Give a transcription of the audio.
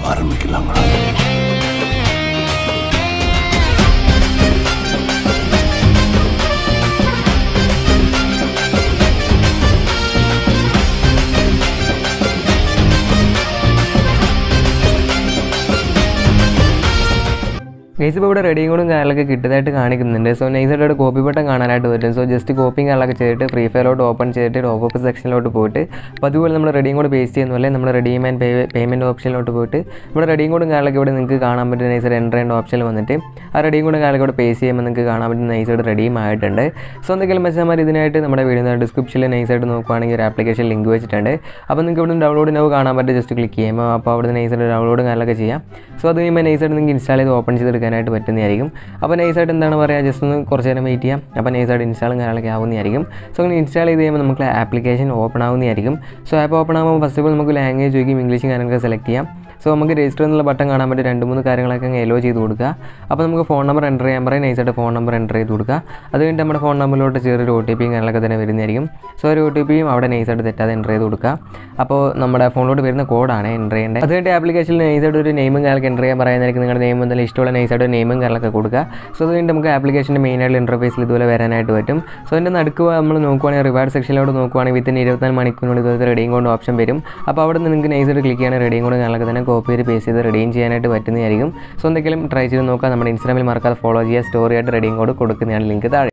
ஆரம்பிக்கலாங்களா ഗൈസ് ഇപ്പോൾ ഇവിടെ റെഡിയും കൂടും കാര്യങ്ങളൊക്കെ കിട്ടുന്നതായിട്ട് കാണിക്കുന്നുണ്ട് സോ നൈസായിട്ട് കോപ്പി ബട്ടൺ കാണാനായിട്ട് പറ്റും സോ ജസ്റ്റ് കോപ്പിയും കാര്യങ്ങളൊക്കെ ചെയ്തിട്ട് ഫ്രീ ഫയറിലോട്ട് ഓപ്പൺ ചെയ്തിട്ട് ടോപ്പ് അപ്പ് സെക്ഷനിലോട്ട് പോയിട്ട് അപ്പോൾ അതുപോലെ നമ്മൾ റെഡിയും കൂടെ പേസ്റ്റ് ചെയ്യുന്ന പോലെ നമ്മൾ റെഡീം ആൻഡ് പേ പേയ്മെൻറ്റ് ഓപ്ഷനിലോട്ട് പോയിട്ട് നമ്മുടെ റെഡിയും കൂടും കാര്യങ്ങളൊക്കെ ഇവിടെ നിങ്ങൾക്ക് കാണാൻ പറ്റും നൈസായിട്ട് എൻ്റർ ചെയ്യേണ്ട ഓപ്ഷനിൽ വന്നിട്ട് ആ റെഡിയും കൂടും കാര്യങ്ങളൊക്കെ ഇവിടെ പേസ്റ്റ് ചെയ്യുമ്പോൾ നിങ്ങൾക്ക് കാണാൻ പറ്റും നൈസായിട്ട് റെഡിയും ആയിട്ടുണ്ട് സോ എന്തെങ്കിലും മെച്ചമാർ ഇതിനായിട്ട് നമ്മുടെ വീഡിയോ ഡിസ്ക്രിപ്ഷനിൽ നൈസായിട്ട് നോക്കുവാണെങ്കിൽ ഒരു ആപ്ലിക്കേഷൻ ലിങ്ക് വെച്ചിട്ടുണ്ട് അപ്പോൾ നിങ്ങൾക്ക് ഇവിടെ ഡൗൺലോഡ് നവ് കാണാൻ പറ്റും ജസ്റ്റ് ക്ലിക്ക് ചെയ്യുമ്പോൾ അപ്പോൾ അവിടെ നൈസായിട്ട് ഡൗൺലോഡ് കാര്യങ്ങളൊക്കെ ചെയ്യാം സോ അത് കഴിയുമ്പോൾ നൈസായിട്ട് നിങ്ങൾക്ക് ഇൻസ്റ്റാൾ ചെയ്ത് ഓപ്പൺ ചെയ്തെടുക്കാനായിട്ട് പറ്റുന്നതായിരിക്കും അപ്പോൾ നൈസായിട്ട് എന്താണ് പറയുക ജസ്റ്റ് ഒന്ന് കുറച്ച് നേരം വെയിറ്റ് ചെയ്യാം അപ്പോൾ നൈസായിട്ട് ഇൻസ്റ്റാളും കാര്യങ്ങളൊക്കെ ആവുന്നതായിരിക്കും സോ അങ്ങനെ ഇൻസ്റ്റാൾ ചെയ്ത് കഴിയുമ്പോൾ നമുക്ക് ആപ്ലിക്കേഷൻ ഓപ്പൺ ആവുന്നതായിരിക്കും സോ ആപ്പ് ഓപ്പൺ ആകുമ്പോൾ ഫസ്റ്റ് ഓഫ് ഓൾ നമുക്ക് ലാംഗ്വേജ് ചോദിക്കും ഇംഗ്ലീഷും കാര്യങ്ങളൊക്കെ സെലക്ട് ചെയ്യാം സോ നമുക്ക് രജിസ്റ്റർ എന്നുള്ള ബട്ടൺ കാണാൻ പറ്റും രണ്ട് മൂന്ന് കാര്യങ്ങളൊക്കെ അങ്ങ് എലോ ചെയ്ത് കൊടുക്കുക അപ്പോൾ നമുക്ക് ഫോൺ നമ്പർ എൻ്റർ ചെയ്യാൻ പറയും നൈസായിട്ട് ഫോൺ നമ്പർ എൻ്റർ ചെയ്ത് കൊടുക്കുക അത് കഴിഞ്ഞിട്ട് നമ്മുടെ ഫോൺ നമ്പറിലോട്ട് ചെറിയൊരു ഒ ടി പിയും കാര്യങ്ങളൊക്കെ തന്നെ വരുന്നതായിരിക്കും സോ ഒരു ഒ ടി പിയും അവിടെ നൈസായിട്ട് തെറ്റാതെ എൻ്റർ ചെയ്ത് കൊടുക്കുക അപ്പോൾ നമ്മുടെ ഫോണിലോട്ട് വരുന്ന കോഡാണ് എൻ്റർ ചെയ്യേണ്ടത് അത് കഴിഞ്ഞിട്ട് ആപ്ലിക്കേഷനിൽ നൈസായിട്ട് ഒരു നെയിമും കാര്യങ്ങളൊക്കെ എൻ്റർ ചെയ്യാൻ പറയുന്നതായിരിക്കും നിങ്ങളുടെ നെയിം എന്തെങ്കിലും ഇഷ്ടമുള്ള നൈസായിട്ട് ഒരു നെയിമും കാര്യങ്ങളൊക്കെ കൊടുക്കുക സോ അത് കഴിഞ്ഞിട്ട് നമുക്ക് ആപ്ലിക്കേഷൻ്റെ മെയിൻ ആയിട്ടുള്ള ഇൻ്റർഫേസിൽ ഇതുപോലെ വരാനായിട്ട് പറ്റും സോ അതിൻ്റെ നടുക്ക് നമ്മൾ നോക്കുവാണെങ്കിൽ റിവാർഡ് സെക്ഷനിലോട്ട് നോക്കുവാണെങ്കിൽ വിത്തിൻ ഇരുപത്തിനാല് മണിക്കൂറിനുള്ളിൽ ഇതുപോലത്തെ റെഡിയും കൊണ്ട് ഓപ്ഷൻ വരും അപ്പോൾ അവിടെ നിന്ന് നിങ്ങൾക്ക് നൈസായിട്ട് ക്ലിക്ക് ചെയ്യണം റെഡിയും കൊണ്ട് കാര്യങ്ങളൊക്കെ തന്നെ കോപ്പി ചെയ്ത് പേസ്റ്റ് ചെയ്ത് റെഡിയും ചെയ്യാനായിട്ട് പറ്റുന്നതായിരിക്കും സോ എന്തെങ്കിലും ട്രൈ ചെയ്ത് നോക്കുക നമ്മുടെ ഇൻസ്റ്റാഗ്രാമിൽ മറക്കാതെ ഫോളോ ചെയ്യുക സ്റ്റോറി ആയിട്ട് റെഡിയും കോഡ് കൊടുക്കുന്നതാണ് ലിങ്ക് താഴെ